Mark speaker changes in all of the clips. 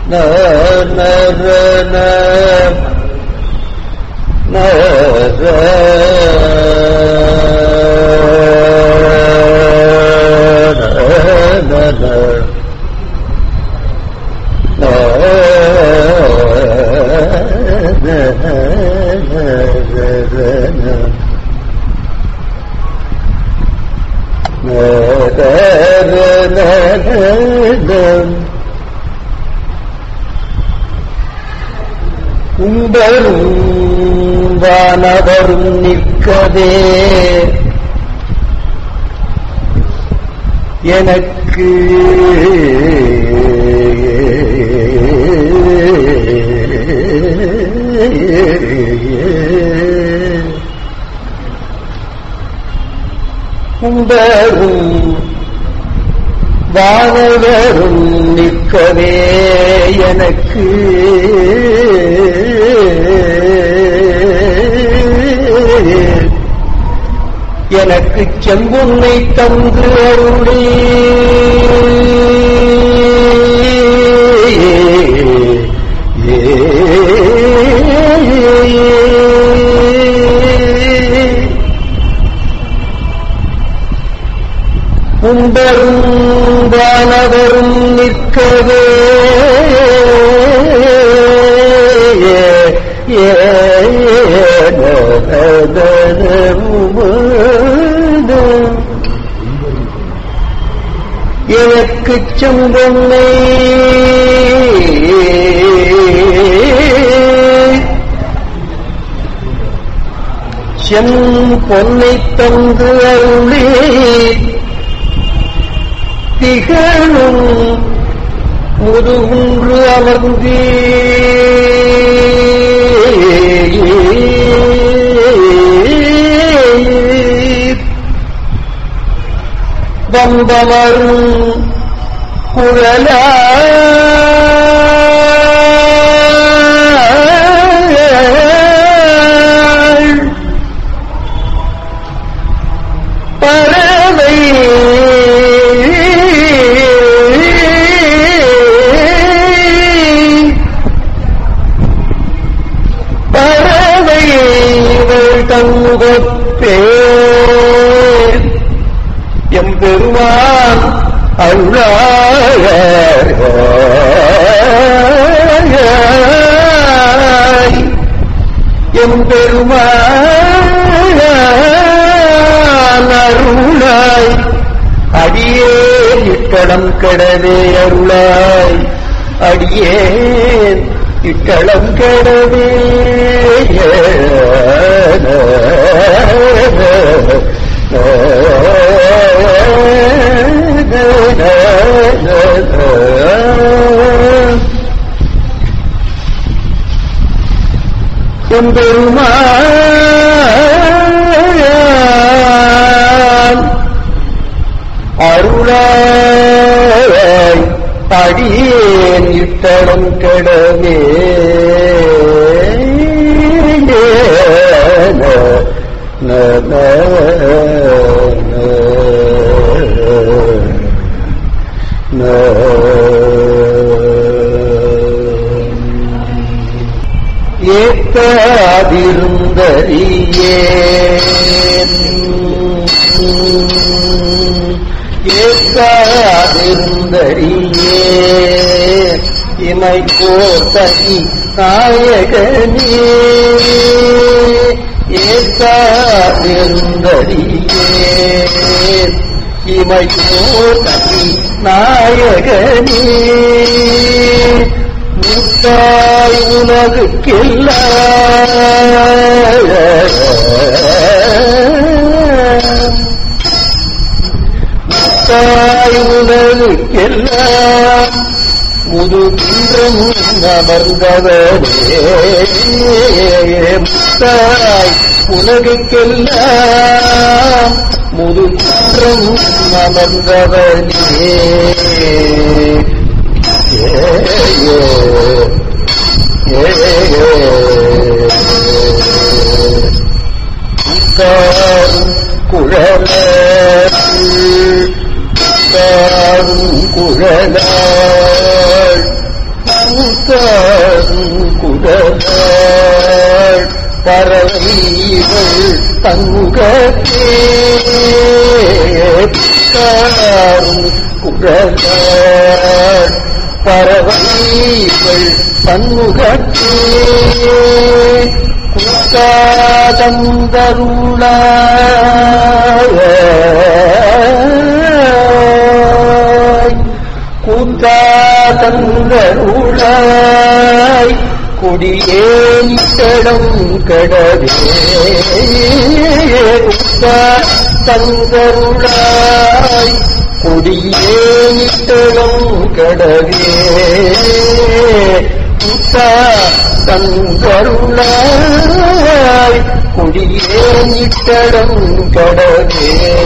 Speaker 1: உம்பரும் வானவரும் நிற்கதே எனக்கு உம்பரும் வானவரும் நிற்கவே எனக்கு எனக்கு செம்புன்னை தந்து அருளே உண்டரும் வானவரும் நிற்கவே எனக்கு செம்பொன்னை செம் பொன்னை தந்து அருளே திகழும் முதுகுன்று அமர்ந்தே வந்தமரும் குழலா பறவை பறவை இவள் தங்கொப்பே எம்பெருமான் அருளாய் எம்பெருமான் அருளாய் அடியே இட்டடம் கெடவே அருளாய் அடியேன் இட்டளம் கெடவே எம்பெருமான் அருளாய் அடியேன் இட்டடம் கெடவே ந, ந, ந, ந. ஏத்தாதிருந்தறியே ஏத்தாதிருந்தறியே இமை கோத்தகி நாயகனே ஏத்தாதிருந்தறியே இமை கோத்தகி நாயகனே முத்தாய் உலகுக்கெல்லாம் முத்தாய் உலகுக்கெல்லாம் முதுகின்றம் அமர்ந்தவரே முத்தாய் உலகுக்கெல்லாம் முதுகின்றம் அமர்ந்தவனே குழலும் குழலாள் பறவைகள் தங்கத்தே தாரும் குரலார் பறவைகள் தன்முகத்தே கூத்தாதந்தருளாய் கூத்தாதந்தருளாய் கொடியேனித்தடம் கடவே தந்தருளாய் கொடியேனித்தடம் கடவே முத்தா தந்தருளாய் கொடியேனித்தடம் கடவே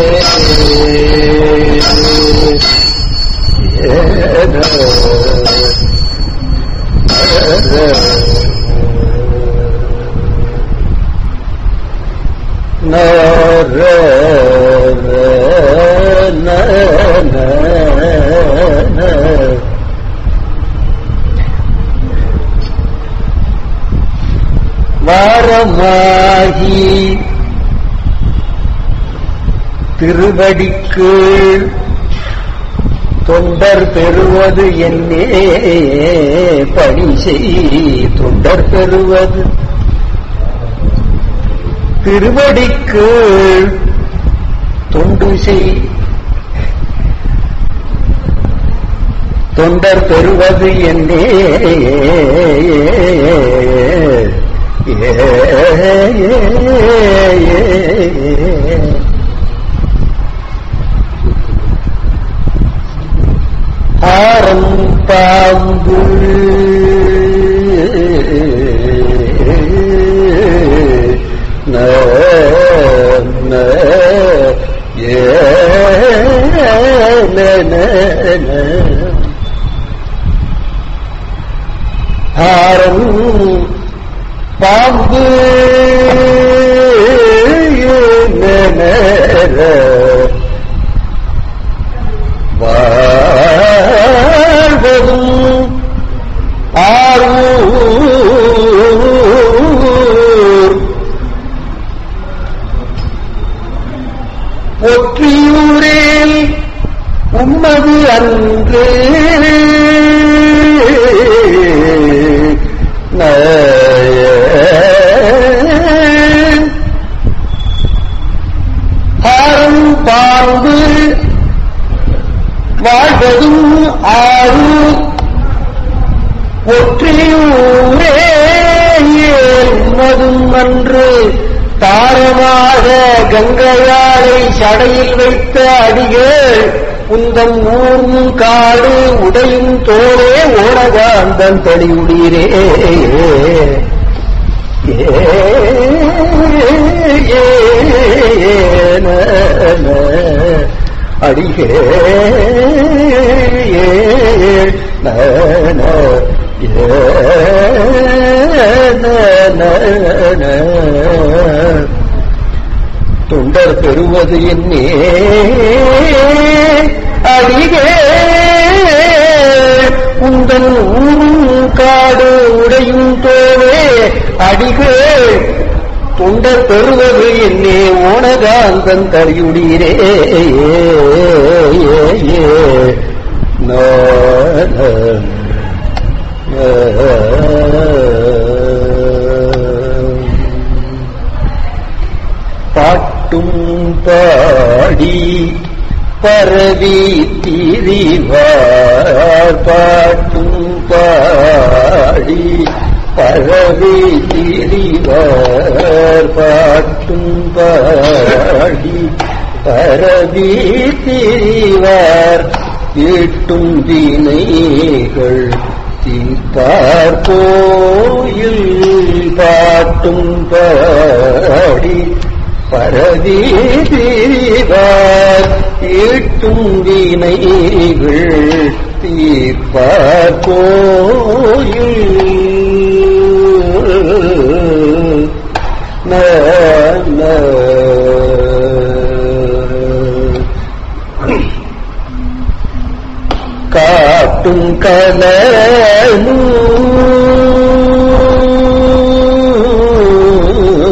Speaker 1: வாரமாகி திருவடிக்கு தொண்டர் பெறுவது என்னே பணி செய் தொண்டர் பெறுவது திருவடிக்கு தொண்டு செய் தொண்டர் பெறுவது என்னே ஏ, ஏ, ஏ, ஏ. ஆரம் பாம்பு ந, ந, ஏ, ந, ந, ந. ஆரம் பாம்பு ந, ந, ந. வாழ்வதும் ஆரூர் ஒற்றியூரில் உம்மது அன்று ஆரம் பாம்பு வாழ்வதும் ஆறு ஒற்றியூரே மதும் அன்று தாரமாக கங்கையாரை சடையில் வைத்த அடிகள் உந்தம் ஊர்வும் காடு உடையும் தோளே ஓடகாந்தன் தடியுடீரே அடிகே தொண்டர் பெறுவது என்னே அடிகே உந்தன் ஊரும் காடு உடையும் தோவே அடிகே தொண்டர் பெறுவது என்னே ஓனகாந்தன் தறியுடீரே பாட்டும் பாடி பரவி திரிவார் பாட்டும் பாடி பரவி திரிவார் பாட்டும் பாடி பரவி திரிவார் ஈட்டும் வினைகள் தீர்ப்பார் கோயில் பாட்டும் பாடி பரவி திரிவார் ஈட்டும் வினைகள் தீர்ப்பார் கோயில் ந, ந. காட்டும் கலனும்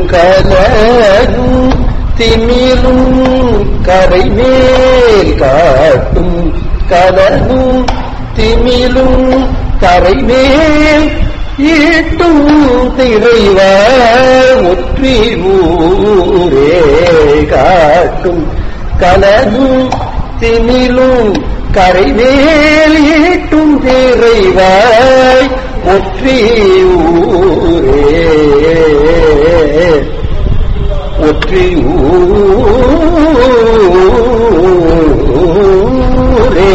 Speaker 1: கலரும் திமிரும் கரை மேல் காட்டும் கலரும் திமிலும் கரை மேல் ஈட்டும் திரைவ ஒற்றி ஊரே காட்டும் கலரும் திமிலும் கரைவேல் ஈட்டும் திரைவாய் ஒற்றி ஊரே ஒற்றி ஊரே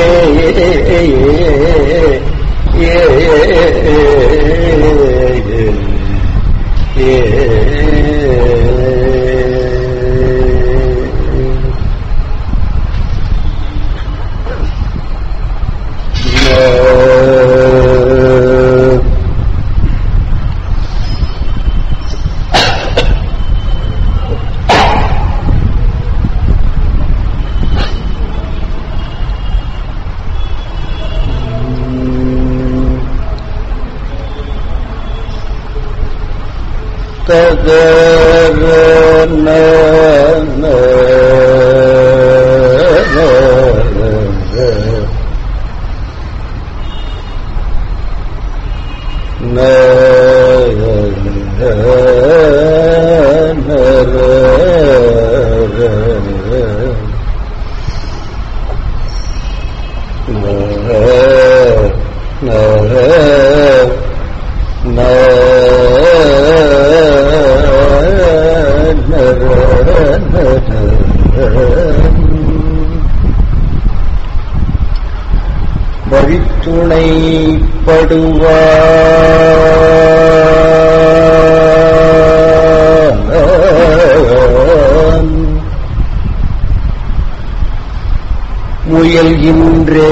Speaker 1: ஏ வழித்துணை படுவான் முயல்கின்றே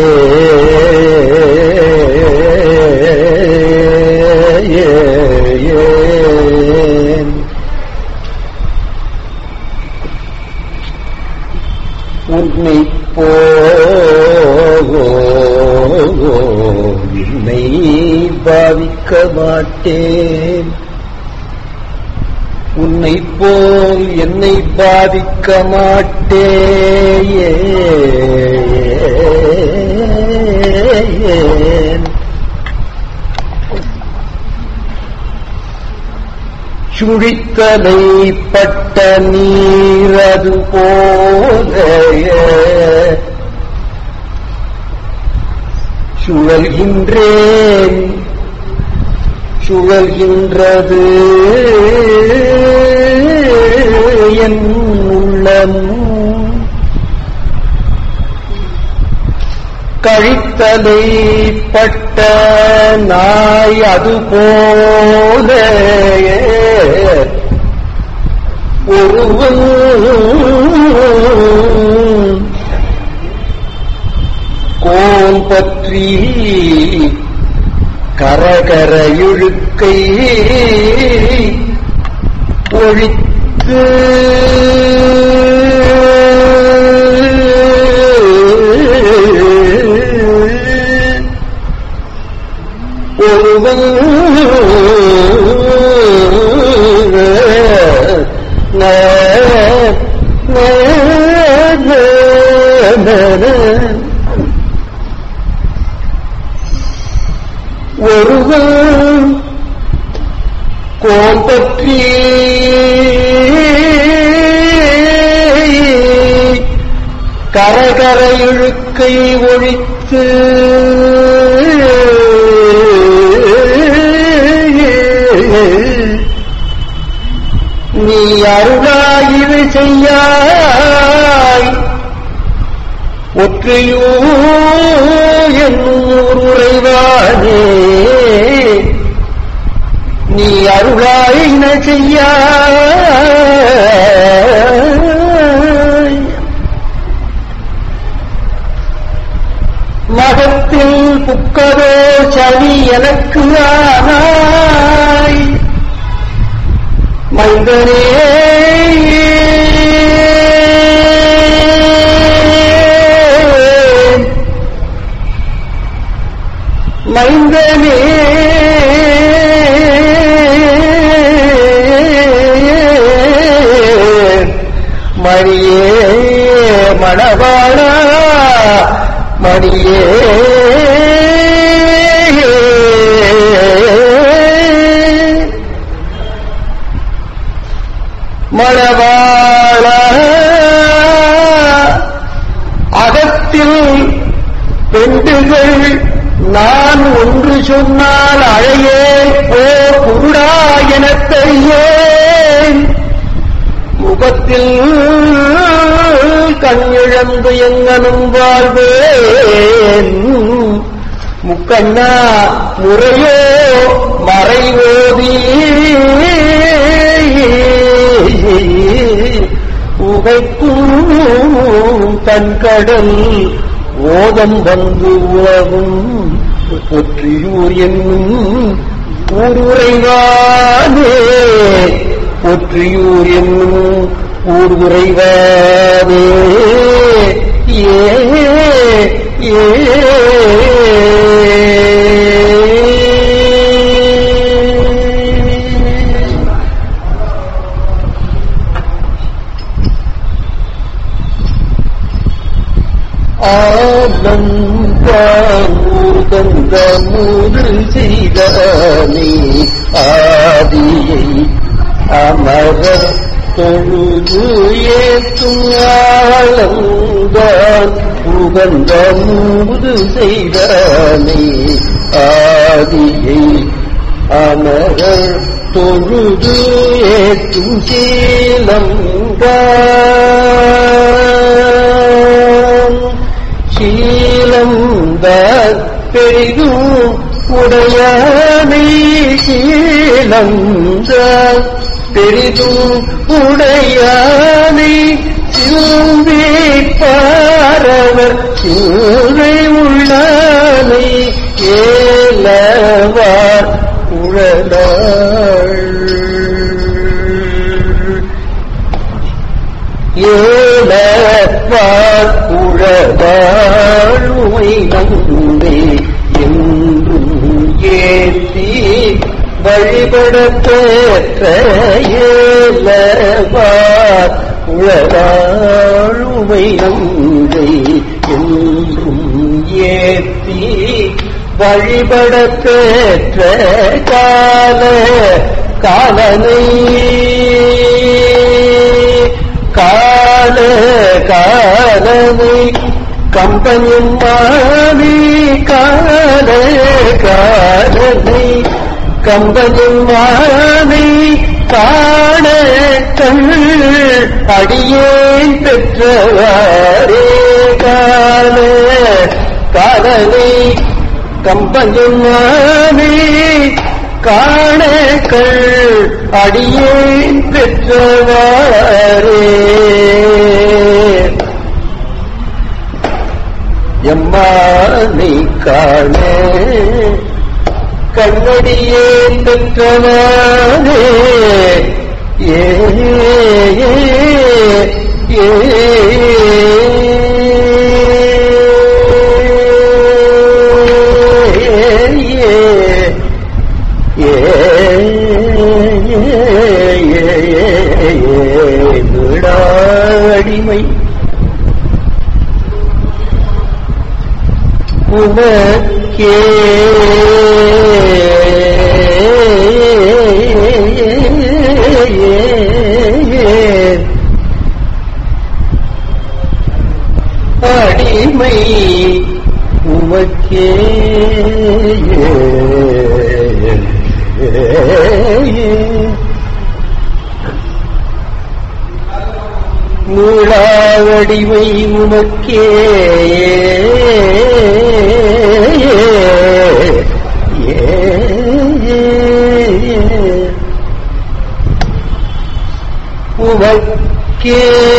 Speaker 1: உன்னை போன்னை பாவிக்க மாட்டேன் உன்னை போல் என்னை பாதிக்க மாட்டேன் சுழித்தலை பட்ட நீரது போல சுழல்கின்றேன் சுழல்கின்றது என் உள்ளம் கழித்தலை பட்ட நாய் அது போல ஒருவன் கோல் பற்றி கரகர இழுக்கை ஒழித்து ஒருவன் ஒருவன் கோல் பற்றி கரகர இழுக்கை ஒழித்து நீ அருளாயிரு செய்யாய் ஒற்றையோ என்னூர் உறைவானே நீ அருளாயின செய்யாய் மகத்தில் புக்கதோ சளி எனக்கு ஆனாய் மைந்தனே மைந்தனே மணியே மணவாளா மணியே மணவாள அகத்தில் பெண்டுகள் நான் ஒன்று சொன்னால் அழையே ஓ குருடா எனத் தெரியேன் முகத்தில் கண் இழந்து எங்கனும் வாழ்வேன் முக்கண்ணா முறையோ மறைவோதி உகைக்கும் தன்கடல் ஓதம் வந்து உலகும் பொற்றியூர் என்னும் ஊருரைவானே பொற்றியூர் என்னும் ஊர் உறைவானே ஏ ஏ ஆனந்த மூது செய்தானே ஆதியை அமர தொழுது ஏற்றும் ஆளந்தான் உகந்த மூது செய்தானே ஆதியை அமர தொழுது ஏற்றும் சீலம்தான் சீலந்த பெரிதும் உடையானை சீலந்த பெரிதும் உடையானை சிந்தி பாரவர் சிந்தை உள்ளானை ஏலவார் உழலாள் ஏலப்பார் உழவாழ்வை நம்பே என்றும் ஏற்றி வழிபட பெற்ற ஏலவார் உழவாழ்வை நம்பை என்றும் ஏற்றி வழிபட பெற்ற கால காலனை கால காலனை கம்பனும் மாவி கால காலனை கம்பனும் மாவி காண கண் அடியேன் பெற்றவாரே கால காலனை கம்பனும் மாவி காணக்கள் அடியேன் பெற்றவாரே எம்மானை காண கண்ணடியேன் பெற்றவாரே ஏ ஏ ஏ விடாடிமை உனக்கே அடிமை உமக்கே நீளாவடிவை உமக்கே உமக்கே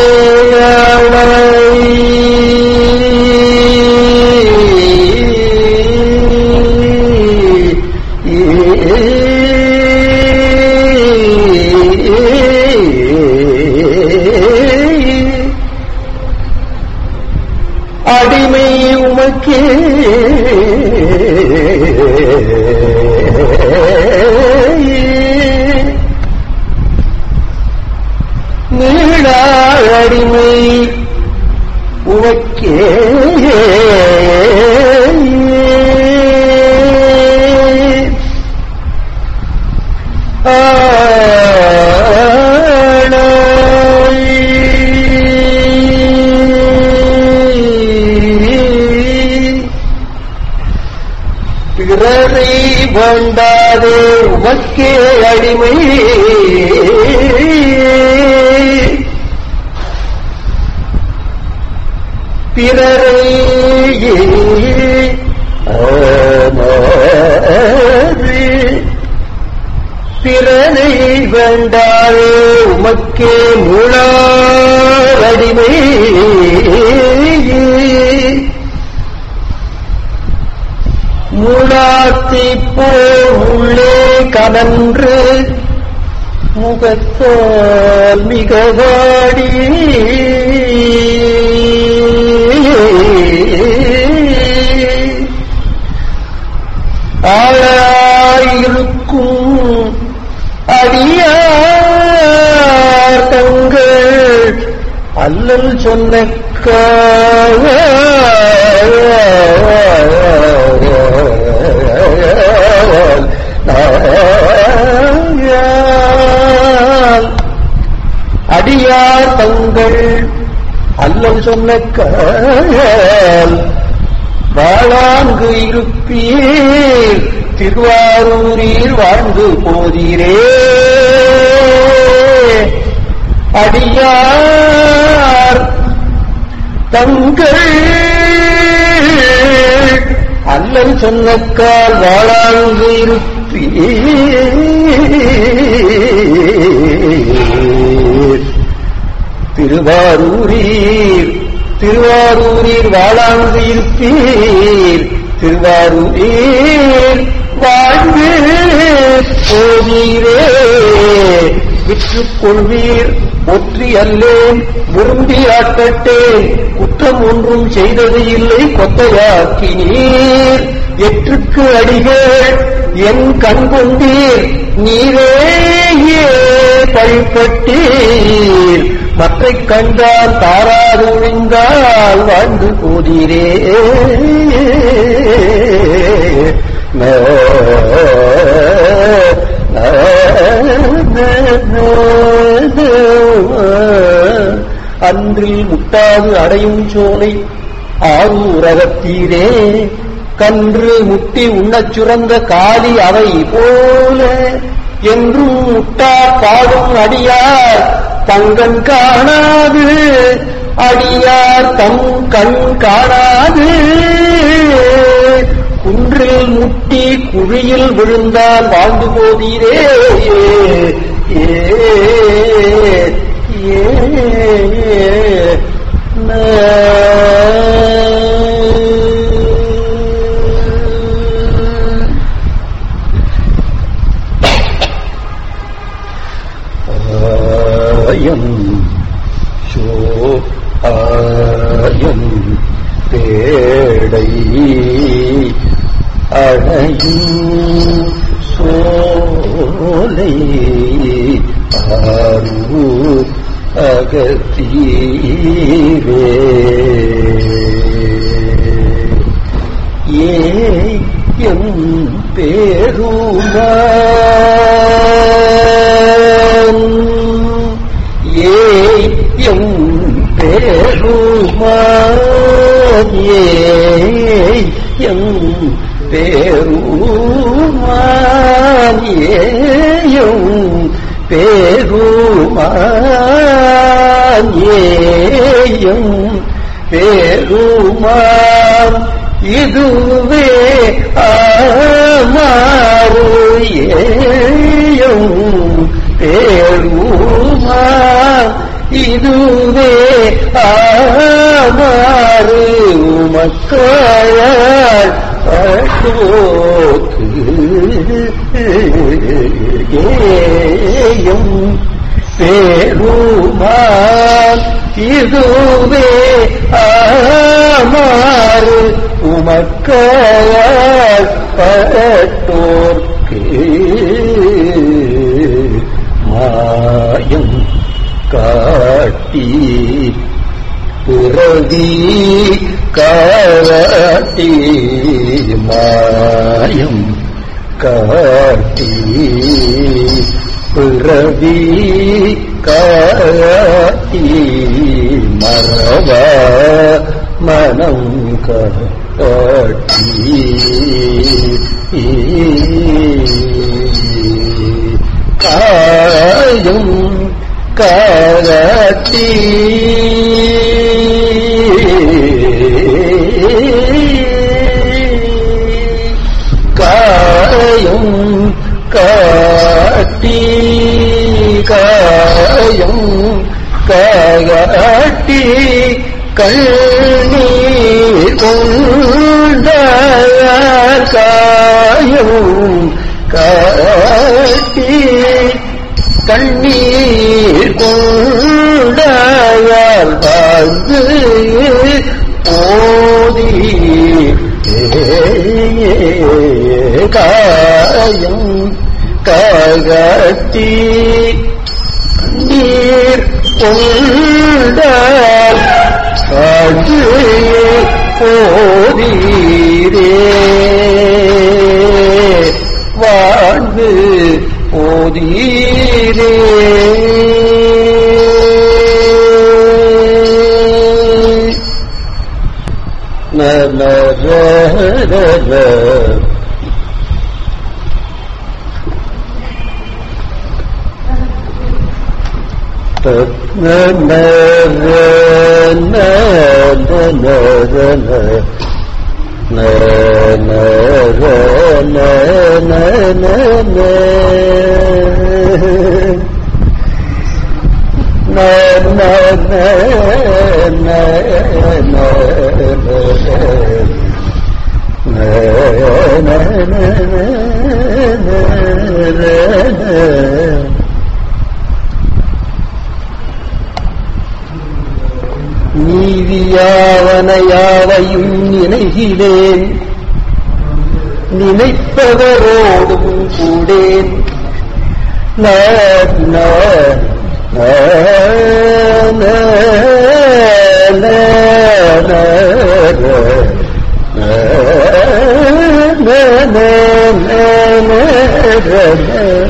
Speaker 1: அடிமை உமக்கே நீடாடிமை வேண்டாதே உமக்கே அடிமை பிறரை ஆனாது பிறனை வேண்டாதே உமக்கே முழாரடிமை மூடாத்தி போர் உள்ளே கனன்று முகத்தால் மிக வாடி ஆளாயிருக்கும் அடியார் தங்கள் அல்லல் சொன்ன அடியார் தங்கள் அல்லல் சொன்ன வாழாங்கு இருப்பீர் திருவாரூரில் வாழ்ந்து போதீரே அடியார் தங்கள் அல்லல் சொன்னக்கால் வாழாங்கு இருப்பீர் திருவாரூரீர் திருவாரூரீர் வாழாங்கு இருப்பீர் திருவாரூரீர் வாழ்ந்து போவீரே விற்றுக் கொள்வீர் ஒற்றி அல்லேன் விரும்பி ஆட்டட்டேன் குற்றம் ஒன்றும் செய்தது இல்லை கொத்தையாக்கினீர் எற்றுக்கு அடிகள் என் கண் கொண்டீர் நீரேயே பழிப்பட்டீர் மற்றை கண்டால் தாராது ஒழிந்தால் வாழ்ந்து போதீரே அன்றில் முட்டாது அடையும் சோலை ஆரூரகத்தீரே கன்று முட்டி உண்ணச் சுரந்த காலி அவை போல என்றும் முட்டா பாடும் அடியார் தங்கன் காணாது அடியார் தம் கண் காணாது குன்றில் முட்டி குழியில் விழுந்தால் வாழ்ந்து போதீரே ஏ ஏ ஆயம் சோ ஆயம் தேடை அடையும் சோலை ஆறு அகத்தீரே ஏயம் பேருமான் ஏயம் பேருமான் ஏயம் பேருமான் ஏயம் பேருமான் ஏயம் பேருமான் இதுவே ஆமாறு ஏயம் பேருமான் இதுவே ஆமாறு மக்களால் அசோக்கு ஏயம் பேருமான் இதுவே ஆமாறு உமக்கால் பட்டோர்க்கு மாயம் காட்டி பிறவி காட்டி மாயம் காட்டி பிறவி காட்டி மரபா மனம் காட்டி காயும் கரத்தி காயும் காட்டி காயும் காட்டி கண்ணீர் கொண்ட காயும் காட்டி கண்ணீர் கொண்டாயால் வாழ்ந்து ஓதி காயம் ககத்தி நீர் கொண்டால் வாழ்ந்து ஓதீரே வாழ்ந்து ஓதீரே நல நீதியாவனையாவையும் நினைகிறேன் நினைப்பவரோடும் கூடேன் ந, ந, ந, ந, ந, ந, ந, ந, ந, ந, ந.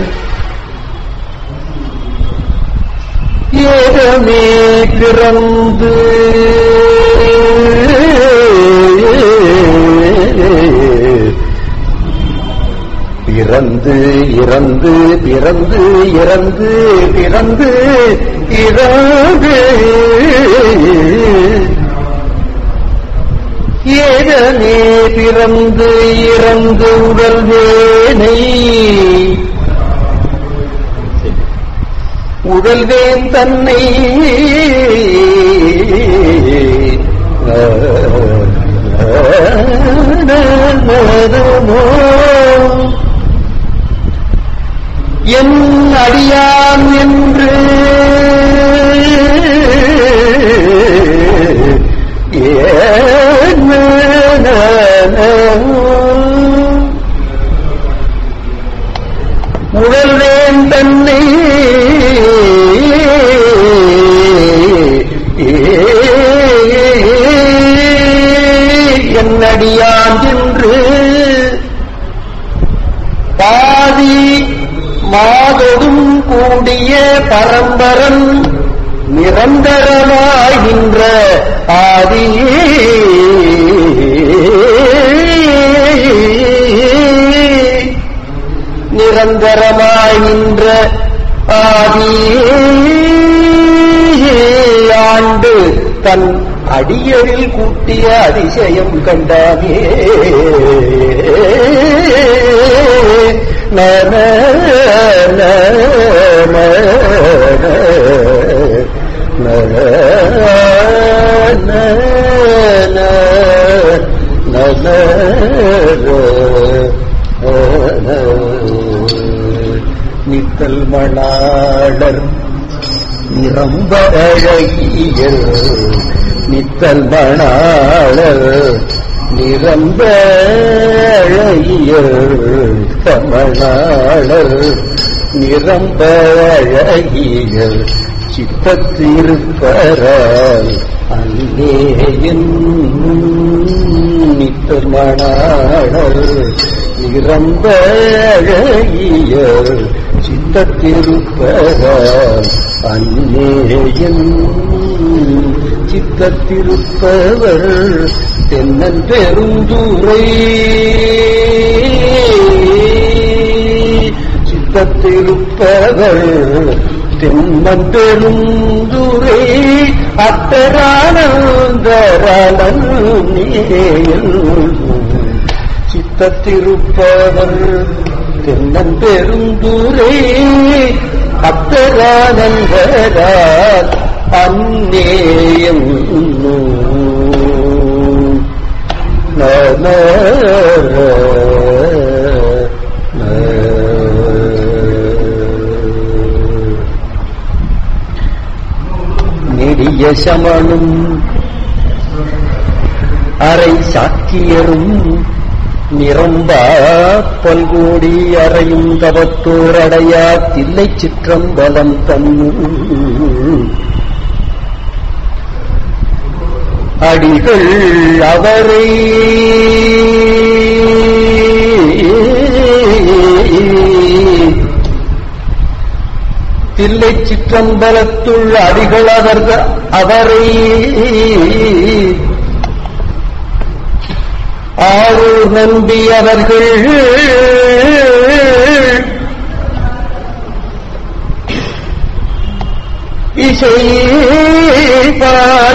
Speaker 1: ஏகமே பிறந்து பிறந்து இறந்து பிறந்து இறந்து பிறந்து இறந்து ஏகமே பிறந்து இறந்து உடல் வேனை உடல்வேன் தன்னை என் அடியான் என்று ஏன் உடல்வேன் தன்னை என்னடியான் என்று பாதி மாதொடும் கூடிய பரம்பரன் நிரந்தரமாகின்ற ஆதி நிரந்தரமாகின்ற ஆதி ஆண்டு தன் அடியரில் கூட்டிய அதிசயம் கண்டாமே நன நன நித்தல் மணாளர் நிரம்ப அழகிய நித்தல் மணாளர் நிரம்ப அழகிய தமிழாளர் நிரம்ப அழகிய சித்தத்திருப்பரால் அல்லேயின் நித்தல் மணாளர் நிரம்ப அழகிய சித்தத்திருப்பதால் அந்நேயன் சித்தத்திருப்பவர் தென்னன் பெருந்துரை சித்தத்திருப்பவர் தென்னன் பெருந்துரை அத்தரானந்தராளன் சித்தத்திருப்பவர் தென்னன் பெருந்துரை அத்தரானந்தரால் அந்நேயம் நெடிய சமனும் அரை சாக்கியரும் நிரம்பா பல்கோடி அறையும் தவத்தோரடையா தில்லை சிற்றம்பலம் தன்னுள் அடிகள் அவரை தில்லை சிற்றம்பலத்துள் அடிகள் அவர்கள் அவரை ஆரூர் நம்பி அவர்கள் இசை பாட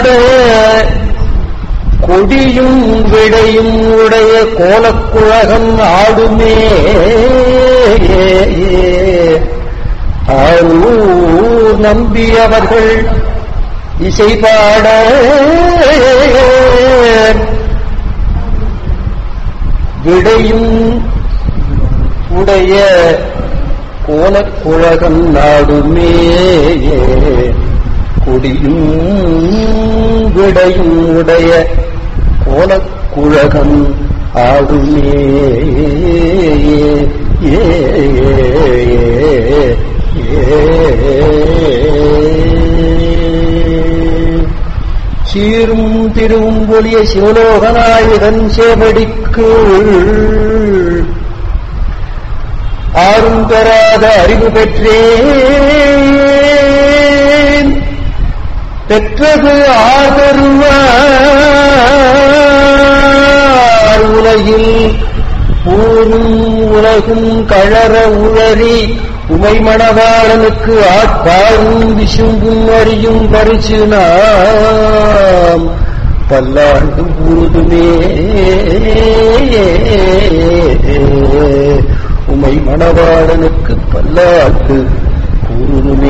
Speaker 1: கொடியும் விடையும் உடைய கோலக்குழகம் ஆடுமே ஆரூர் நம்பி அவர்கள் இசை பாட விடையும் உடைய கோலக்குழகம் நாடுமே கொடியும் விடையும் உடைய கோலக்குழகம் ஆடுமே ஏ சீரும் திருவும் ஒளிய சிவலோகநாயகன் சேவடிக்கு ஆறும் பெறாத அறிவு பெற்றேன் பெற்றது ஆதருவார் உலகில் ஊரும் உலகும் கழற உழறி உமை மணவாளனுக்கு ஆட்பாரும் விசும்பும் அறியும் பரிசு நாம் பல்லாண்டு ஊதுமே உமை மணவாளனுக்கு பல்லாண்டு கூறுமே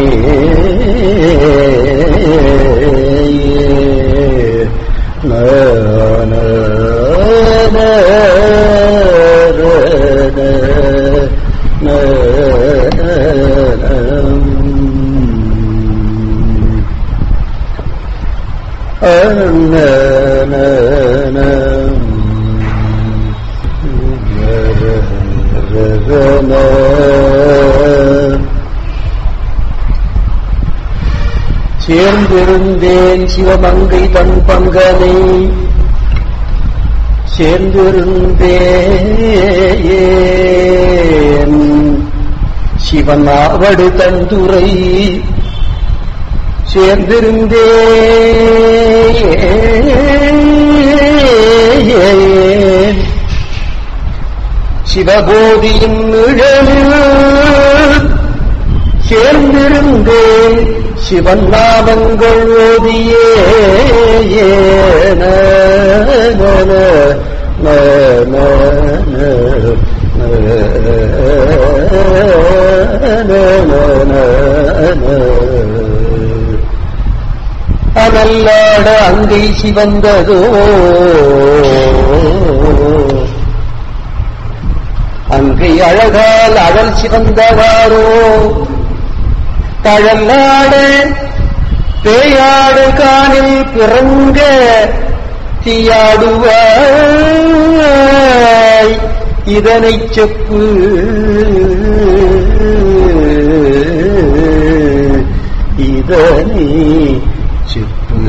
Speaker 1: சேர்ந்திருந்தேன் சிவமங்கை தன் பங்கனை சேர்ந்திருந்தேன் சிவனாவடு தந்துரை சேர்ந்திருந்தேன் சிவபோதியின் நிழலில் சேர்ந்திருந்தேன் சிவன் நாமங்கள் ஓதியே ஏன அனல்லாட அங்கை சிவந்ததோ அங்கை அழகால் அவள் சிவந்தவாரோ தழல்லாடு பேயாடு காணில் பிறங்க தீயாடுவாய் இதனைச் செப்பு இதனை செப்பு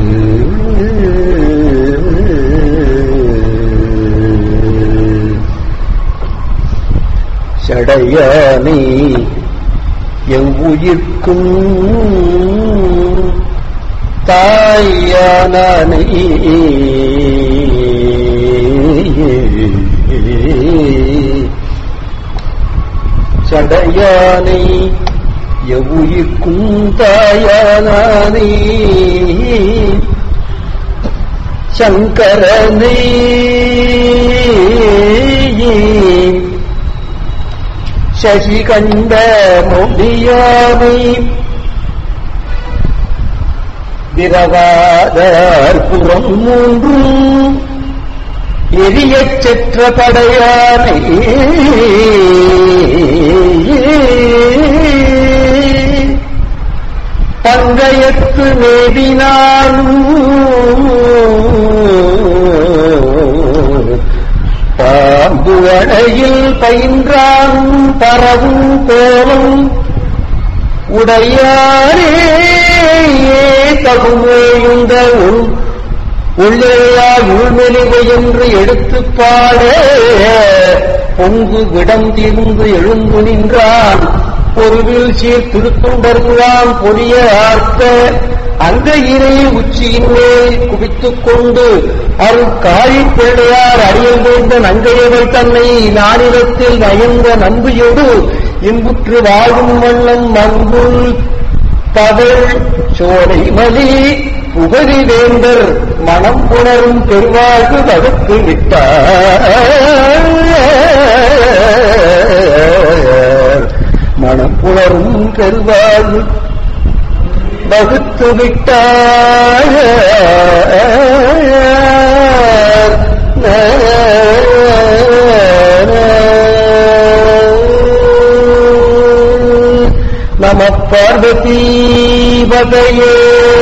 Speaker 1: சடையானை எவ்வுயிர்க்கும் தாயானனை சடையானை எவ்வுயிர்க்கும் தாயானனை சங்கரனை சசி கண்ட முடியாமை விரவாதார் புறம் மூன்றும் எரியச் செற்ற படையானை பங்கயத்து மேவினாலும் பாம்பு அணையில் பயின்றாலும் பரவும் கோலம் உடையாரே தகுமேயுந்த உள் உள்ளேயால் உள்மெலிவை என்று எடுத்துப் பாட பொங்கு விடம் தீர்ந்து எழுந்து நின்றான் பொருவில் சீர் திருத்தொண்டர்களாம் பொழிய ஆர்த்த அந்த இறை உச்சியின் மேல் குவித்துக் கொண்டு அருள் காழி பிள்ளையார் அடியில் வேந்த நங்கையவள் தன்னை நானிடத்தில் நயந்த நம்பியோடு இன்புற்று வாழும் வண்ணம் மங்குள் பகல் சோலை மலி புகழி வேந்தர் மனம் புணரும் பெருவாழ்வு வகுத்து விட்டார் மனம் புணரும் பெருவாழ்வு வகுத்து விட்டார் நம பார்வதி பதையே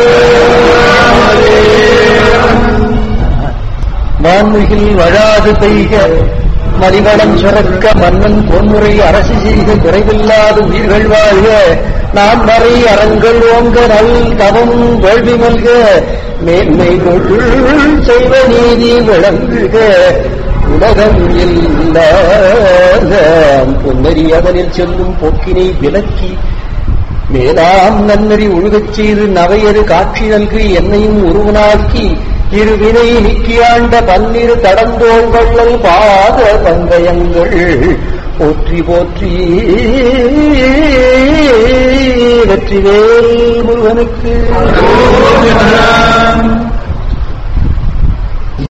Speaker 1: வான்மிகில் வழாது பெய்க மறிவளம் சுரக்க மன்னன் பொன்முறை அரசு செய்க குறைவில்லாத உயிர்கள் வாழ்க நாம் வரை அறங்கள் ஓங்க நல் தவம் வேள்வி மல்க மேன்மை பொருள் செய்வ நீதி விளங்குக உலகம் இல்லாத பொன்னறி அதனில் செல்லும் போக்கினை விலக்கி மேலாம் நன்னறி ஒழுகச் செய்து நவையரு காட்சி நல்கி என்னையும் ஒருவனாக்கி இருவினை நீக்கியாண்ட பன்னிரு தடந்தோள் வள்ளல் பாத பந்தயங்கள் போற்றி போற்றி வெற்றிவேல் முருகனுக்கு